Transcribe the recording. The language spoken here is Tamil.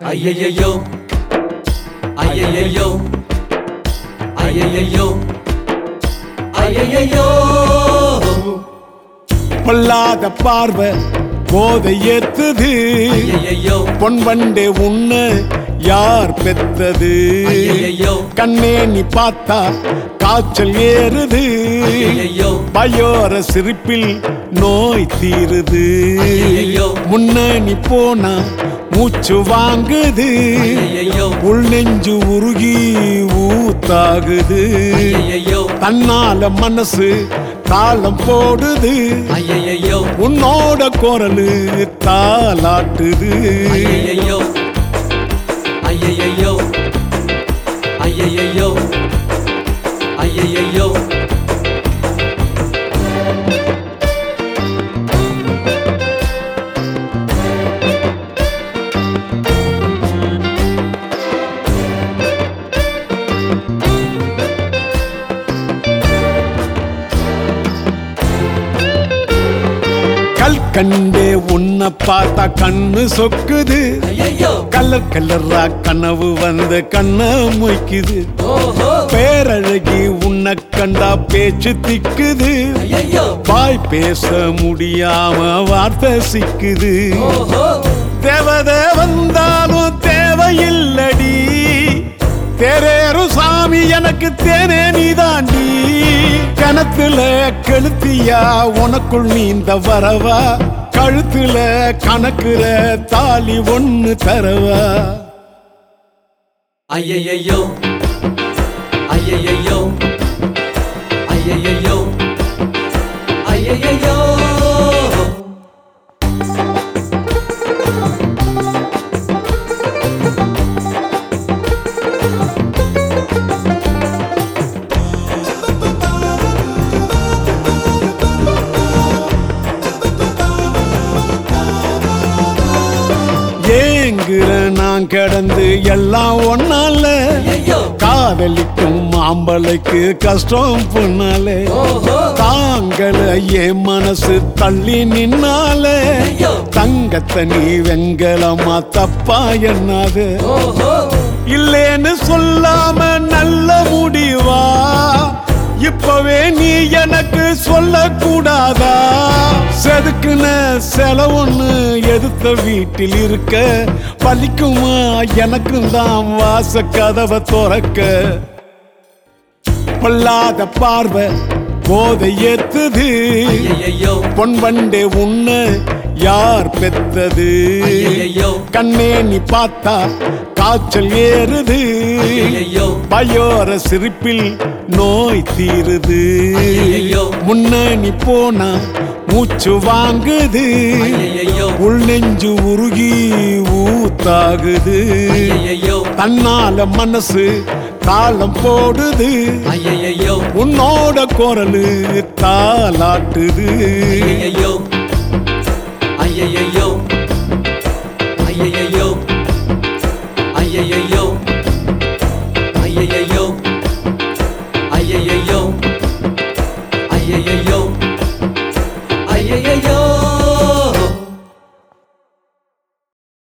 ஐயையோ ஐயையோ ஐயையோ ஐயையோ பொல்லாத பார்வை போதை ஏத்துது ஐயையோ பொன் வண்டே உன்ன யார் பெத்தது ஐயையோ கண்ணே நீ பார்த்தா காய்ச்சல் ஏறுது ஐயையோ பயோர சிரிப்பில் நோய் தீருது ஐயையோ முன்ன நீ போனா மூச்சு வாங்குது ஐயையோ உள் நெஞ்சு உருகி ஊத்தாகுது ஐயையோ தன்னால மனசு தாளம் போடுது ஐயையோ உன்னோட குரலு தாலாட்டுது ஐயையோ ஐயையோ ஐயையோ ஐயையோ கல் கண்டே உன்னை பார்த்தா கண்ணு சொக்குது ஐயையோ கலர் கலரா கனவு வந்து கண்ண மொய்க்குது ஓஹோ பேரழகி உன்னை கண்டா பேச்சு திக்குது ஐயையோ வாய் பேச முடியாம வார்த்தை சிக்குது ஓஹோ தேவதை வந்தாலும் தேவையில்லடி தேரேறும் சாமி எனக்கு தேனே நீதாண்டி கணத்துல கழுத்தியா உனக்குள் நீந்த வரவா கழுத்துல கணக்குற தாலி ஒண்ணு தரவா ஐயையோ ஐயையோ ஐயையோ ஐயையோ ஏங்குற நான் கிடந்து எல்லாம் ஒன்னால ஐயையோ காதலிக்கும் மாம்பழைக்கு கஷ்டம் பொண்ணாலே ஓஹோ தாங்கள என் மனசு தள்ளி நின்னாலே ஐயோ தங்கத்தை நீ வெங்கலமா தப்பா எண்ணாது ஓஹோ இல்லேன்னு சொல்லாம நல்ல முடிவா இப்பவே நீ எனக்கு சொல்லக்கூடாதா செதுக்குன செலவொன்னு எதிர்த்த வீட்டில் இருக்க பலிக்குமா எனக்கும் தான் வாச கதவை துறக்க பொல்லாத பார்வை போதை ஏத்துது ஐயையோ பொன் வண்டே உன்ன யார் பெத்தது ஐயையோ கண்ணே நீ பார்த்தா காய்ச்சல் ஏறுது ஐயையோ பயோர சிரிப்பில் நோய் தீருது ஐயையோ முன்ன நீ போனா மூச்சு வாங்குது ஐயையோ உள் நெஞ்சு உருகி ஊத்தாகுது ஐயையோ தன்னால மனசு தாளம் போடுது ஐயையோ உன்னோட குரலு தாலாட்டுது ஐயையோ ஐயையோ ஐயையோ